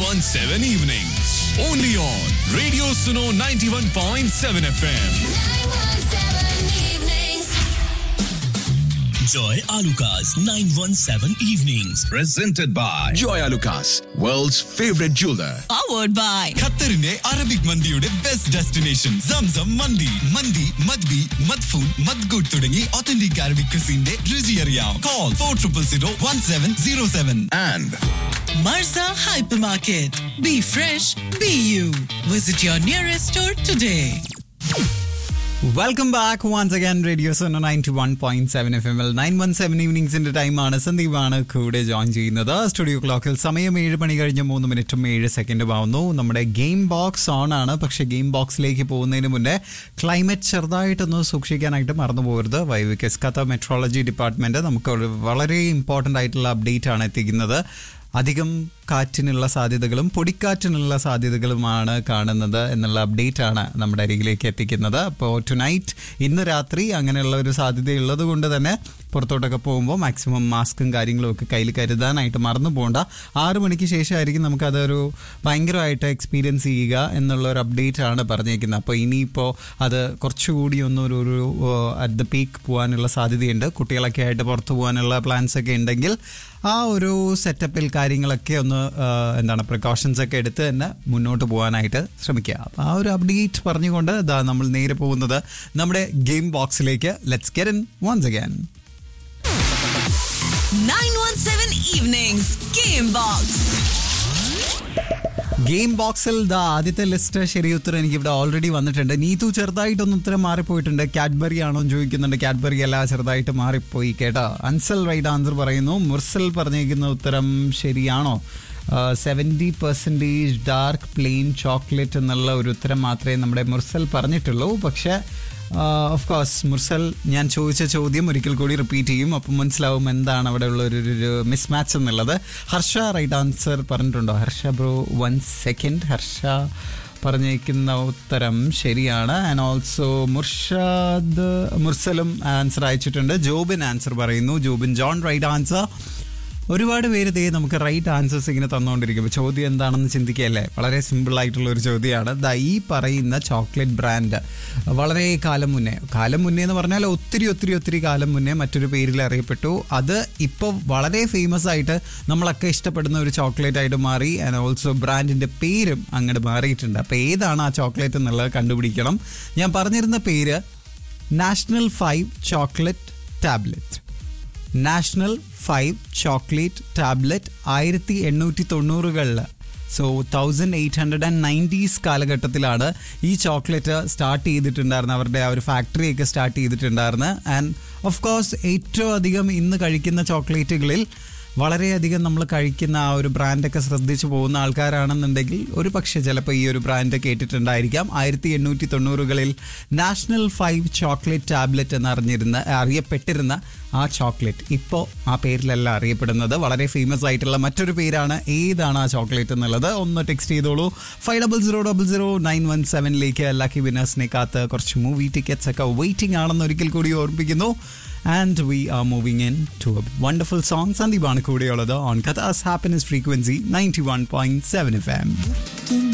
917 evenings. Only on Radio Suno 91.7 FM. Joy Alukas 917 Evenings. presented by Joy Lucas, world's favorite jeweler. powered by ഖത്തറിന്റെ Arabic മന്തിയുടെ best destination Zamzam മന്തി മന്തി മദ്ബി മദ്ഫൂൻ മദ്ഗുഡ് തുടങ്ങി ഒത്തന്റിക് അറബിക് ക്രിസിന്റെ രുചി അറിയാം call four triple zero one seven zero seven And Marza Hypermarket. Be fresh, be you. Visit your nearest store today. Welcome back once again radio Suno ninety one point seven F M L nine one seven ഈവനിങ്സിന്റെ ടൈമാണ് സന്ദീപാണ് കൂടെ join ചെയ്യുന്നത് studio ക്ലോക്കിൽ സമയം ഏഴ് മണി കഴിഞ്ഞ് മൂന്ന് മിനിറ്റും ഏഴ് സെക്കൻഡും ആവുന്നു നമ്മുടെ ഗെയിം ബോക്സ് ഓൺ ആണ് പക്ഷെ ഗെയിം ബോക്സിലേക്ക് പോകുന്നതിന് മുന്നേ ക്ലൈമറ്റ് ചെറുതായിട്ടൊന്ന് സൂക്ഷിക്കാനായിട്ട് മറന്നു പോകരുത് വൈവിക്കസ് കഥ മെട്രോളജി ഡിപ്പാർട്ട്മെന്റ് നമുക്ക് ഒരു വളരെ ഇമ്പോർട്ടൻ്റ് ആയിട്ടുള്ള അപ്ഡേറ്റ് ആണ് എത്തിക്കുന്നത് അധികം കാറ്റിനുള്ള സാധ്യതകളും പൊടിക്കാറ്റിനുള്ള സാധ്യതകളുമാണ് കാണുന്നത് എന്നുള്ള അപ്ഡേറ്റ് ആണ് നമ്മുടെ അരികിലേക്ക് എത്തിക്കുന്നത് അപ്പോൾ ടുനൈറ്റ് ഇന്ന് രാത്രി അങ്ങനെയുള്ള ഒരു സാധ്യതയുള്ളത് കൊണ്ട് തന്നെ പുറത്തോട്ടൊക്കെ പോകുമ്പോൾ മാക്സിമം മാസ്കും കാര്യങ്ങളും ഒക്കെ കയ്യിൽ കരുതാനായിട്ട് മറന്നു പോകണ്ട ആറ് മണിക്ക് ശേഷമായിരിക്കും നമുക്കതൊരു ഭയങ്കരമായിട്ട് എക്സ്പീരിയൻസ് ചെയ്യുക എന്നുള്ള ഒരു അപ്ഡേറ്റ് ആണ് പറഞ്ഞേക്കുന്നത് അപ്പോൾ ഇനിയിപ്പോൾ അത് കുറച്ചുകൂടി ഒന്ന് ഒരു ഒരു അറ്റ് ദ പീക്ക് പോകാനുള്ള സാധ്യതയുണ്ട് കുട്ടികളൊക്കെ ആയിട്ട് പുറത്തു പോകാനുള്ള പ്ലാൻസ് ഒക്കെ ഉണ്ടെങ്കിൽ ആ ഒരു സെറ്റപ്പിൽ കാര്യങ്ങളൊക്കെ ഒന്ന് ആ, എന്താണ് പ്രിക്കോഷൻസ് ഒക്കെ എടുത്ത് തന്നെ മുന്നോട്ട് പോകാനായിട്ട് ശ്രമിക്കുക അപ്പോൾ ആ ഒരു അപ്ഡേറ്റ് പറഞ്ഞുകൊണ്ട് ഇതാ നമ്മൾ നേരെ പോകുന്നത് നമ്മുടെ ഗെയിം ബോക്സിലേക്ക് let's get in once again 917 Evenings Game Box. Game ബോക്സിൽ ദാ ആദ്യത്തെ ലിസ്റ്റ് ശരി ഉത്തരം എനിക്ക് ഇവിടെ ഓൾറെഡി വന്നിട്ടുണ്ട് നീതു ചെറുതായിട്ടൊന്ന് ഉത്തരം മാറിപ്പോയിട്ടുണ്ട് കാഡ്ബറി ആണോ എന്ന് ചോദിക്കുന്നുണ്ട് കാഡ്ബറി അല്ല ചെറുതായിട്ട് മാറിപ്പോയി കേട്ടോ അൻസൽ റൈറ്റ് ആൻസർ പറയുന്നു മുർസൽ പറഞ്ഞിരിക്കുന്ന ഉത്തരം ശരിയാണോ seventy percentage dark plain chocolate എന്നുള്ള ഒരു ഉത്തരം മാത്രമേ നമ്മുടെ മുർസൽ പറഞ്ഞിട്ടുള്ളൂ പക്ഷേ ഓഫ് കോഴ്സ് മുർസൽ ഞാൻ ചോദിച്ച ചോദ്യം ഒരിക്കൽ കൂടി റിപ്പീറ്റ് ചെയ്യും അപ്പം മനസ്സിലാവും എന്താണ് അവിടെ ഉള്ള ഒരു ഒരു മിസ് മാച്ച് എന്നുള്ളത് ഹർഷ റൈറ്റ് ആൻസർ പറഞ്ഞിട്ടുണ്ടോ Harsha bro one second Harsha പറഞ്ഞിരിക്കുന്ന ഉത്തരം ശരിയാണ് ആൻഡ് ഓൾസോ മുർഷാദ് മുർസലും ആൻസർ അയച്ചിട്ടുണ്ട് ജോബിൻ ആൻസർ പറയുന്നു ജോബിൻ ജോൺ റൈറ്റ് ആൻസർ ഒരുപാട് പേര് ദേ നമുക്ക് റൈറ്റ് ആൻസേഴ്സ് ഇങ്ങനെ തന്നുകൊണ്ടിരിക്കും അപ്പോൾ ചോദ്യം എന്താണെന്ന് ചിന്തിക്കുകയല്ലേ വളരെ സിമ്പിൾ ആയിട്ടുള്ള ഒരു ചോദ്യമാണ് ദാ ഈ പറയുന്ന ചോക്ലേറ്റ് ബ്രാൻഡ് വളരെ കാലം മുന്നേ കാലം മുന്നേ എന്ന് പറഞ്ഞാൽ ഒത്തിരി ഒത്തിരി ഒത്തിരി കാലം മുന്നേ മറ്റൊരു പേരിൽ അറിയപ്പെട്ടു അത് ഇപ്പോൾ വളരെ ഫേമസ് ആയിട്ട് നമ്മളൊക്കെ ഇഷ്ടപ്പെടുന്ന ഒരു ചോക്ലേറ്റ് ആയിട്ട് മാറി ആൻഡ് ഓൾസോ ബ്രാൻഡിൻ്റെ പേരും അങ്ങോട്ട് മാറിയിട്ടുണ്ട് അപ്പോൾ ഏതാണ് ആ ചോക്ലേറ്റ് എന്നുള്ളത് കണ്ടുപിടിക്കണം ഞാൻ പറഞ്ഞിരുന്ന പേര് national five chocolate tablet national five chocolate tablet ആയിരത്തി എണ്ണൂറ്റി തൊണ്ണൂറുകളിൽ so thousand eight hundred and nineties കാലഘട്ടത്തിലാണ് ഈ ചോക്ലേറ്റ് സ്റ്റാർട്ട് ചെയ്തിട്ടുണ്ടായിരുന്നത് അവരുടെ ആ ഒരു ഫാക്ടറിയൊക്കെ സ്റ്റാർട്ട് ചെയ്തിട്ടുണ്ടായിരുന്നു ആൻഡ് ഓഫ് കോഴ്സ് ഏറ്റവും അധികം ഇന്ന് കഴിക്കുന്ന ചോക്ലേറ്റുകളിൽ വളരെയധികം നമ്മൾ കഴിക്കുന്ന ആ ഒരു ബ്രാൻഡൊക്കെ ശ്രദ്ധിച്ചു പോകുന്ന ആൾക്കാരാണെന്നുണ്ടെങ്കിൽ ഒരു പക്ഷേ ചിലപ്പോൾ ഈ ഒരു ബ്രാൻഡ് കേട്ടിട്ടുണ്ടായിരിക്കാം ആയിരത്തി എണ്ണൂറ്റി തൊണ്ണൂറുകളിൽ നാഷണൽ ഫൈവ് ചോക്ലേറ്റ് ടാബ്ലറ്റ് എന്നറിഞ്ഞിരുന്ന അറിയപ്പെട്ടിരുന്ന ആ ചോക്ലേറ്റ് ഇപ്പോൾ ആ പേരിലല്ല അറിയപ്പെടുന്നത് വളരെ ഫേമസ് ആയിട്ടുള്ള മറ്റൊരു പേരാണ് ഏതാണ് ആ ചോക്ലേറ്റ് എന്നുള്ളത് ഒന്ന് ടെക്സ്റ്റ് ചെയ്തോളൂ five double zero double zero nine one സെവനിലേക്ക് ലക്കി വിനേഴ്സിനെ കാത്ത് കുറച്ച് മൂവി ടിക്കറ്റ്സ് ഒക്കെ വെയിറ്റിംഗ് ആണെന്ന് ഒരിക്കൽ കൂടി ഓർമ്മിപ്പിക്കുന്നു and we are moving in to a wonderful song സന്ദീപാണ് കൂടെയുള്ളത് on Qatar's happiness frequency ninety one point seven F M